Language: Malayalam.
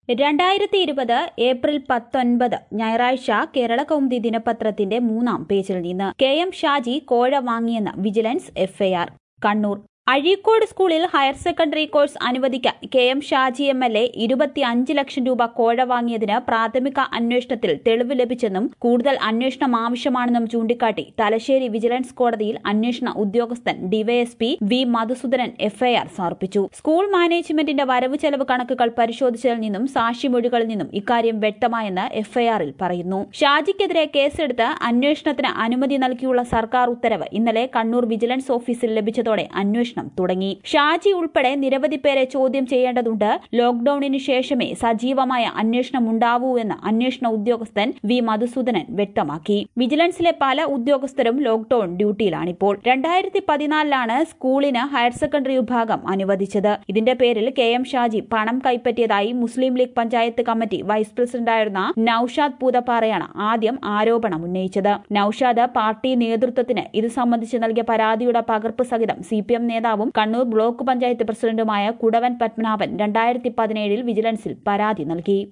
രണ്ടായിരത്തി ഇരുപത് ഏപ്രിൽ പത്തൊൻപത് ഞായറാഴ്ച കേരള കൗമുദി ദിനപത്രത്തിന്റെ മൂന്നാം പേജിൽ നിന്ന് കെ എം ഷാജി കോഴ വാങ്ങിയെന്ന് വിജിലൻസ് എഫ്ഐആർ കണ്ണൂർ അഴീക്കോട് സ്കൂളിൽ ഹയർ സെക്കൻഡറി കോഴ്സ് അനുവദിക്കാൻ K M Shaji M L A ഇരുപത്തിയഞ്ച് ലക്ഷം രൂപ കോഴ വാങ്ങിയതിന് പ്രാഥമിക അന്വേഷണത്തിൽ തെളിവ് ലഭിച്ചെന്നും കൂടുതൽ അന്വേഷണം ആവശ്യമാണെന്നും ചൂണ്ടിക്കാട്ടി തലശ്ശേരി വിജിലൻസ് കോടതിയിൽ അന്വേഷണ ഉദ്യോഗസ്ഥൻ ഡിവൈഎസ്പി വി മധുസൂദനൻ എഫ്ഐആർ സമർപ്പിച്ചു സ്കൂൾ മാനേജ്മെന്റിന്റെ വരവ് ചെലവ് കണക്കുകൾ പരിശോധിച്ചതിൽ നിന്നും സാക്ഷിമൊഴികളിൽ നിന്നും ഇക്കാര്യം വ്യക്തമായെന്ന് എഫ്ഐആറിൽ പറയുന്നു ഷാജിക്കെതിരെ കേസെടുത്ത് അന്വേഷണത്തിന് അനുമതി നൽകിയുള്ള സർക്കാർ ഉത്തരവ് ഇന്നലെ കണ്ണൂർ വിജിലൻസ് ഓഫീസിൽ ലഭിച്ചതോടെ അന്വേഷണം തുടങ്ങി ഷാജി ഉൾപ്പെടെ നിരവധി പേരെ ചോദ്യം ചെയ്യേണ്ടതുണ്ട് ലോക്ഡൌണിന് ശേഷമേ സജീവമായ അന്വേഷണം ഉണ്ടാവൂ എന്ന് അന്വേഷണ ഉദ്യോഗസ്ഥൻ വി മധുസൂദനൻ വ്യക്തമാക്കി വിജിലൻസിലെ പല ഉദ്യോഗസ്ഥരും ലോക്ഡൌൺ ഡ്യൂട്ടിയിലാണിപ്പോൾ രണ്ടായിരത്തി പതിനാലിലാണ് സ്കൂളിന് ഹയർ സെക്കൻഡറി വിഭാഗം അനുവദിച്ചത് ഇതിന്റെ പേരിൽ കെ എം ഷാജി പണം കൈപ്പറ്റിയതായി മുസ്ലിം ലീഗ് പഞ്ചായത്ത് കമ്മിറ്റി വൈസ് പ്രസിഡന്റായിരുന്ന നൌഷാദ് പൂതപ്പാറയാണ് ആദ്യം ആരോപണം ഉന്നയിച്ചത് നൌഷാദ് പാർട്ടി നേതൃത്വത്തിന് ഇത് സംബന്ധിച്ച് നൽകിയ പരാതിയുടെ പകർപ്പ് സഹിതം സി പി എം നേതാവും കണ്ണൂർ ബ്ലോക്ക് പഞ്ചായത്ത് പ്രസിഡന്റുമായ കുടവൻ പത്മനാഭൻ രണ്ടായിരത്തി പതിനേഴിൽ വിജിലൻസിൽ പരാതി നൽകി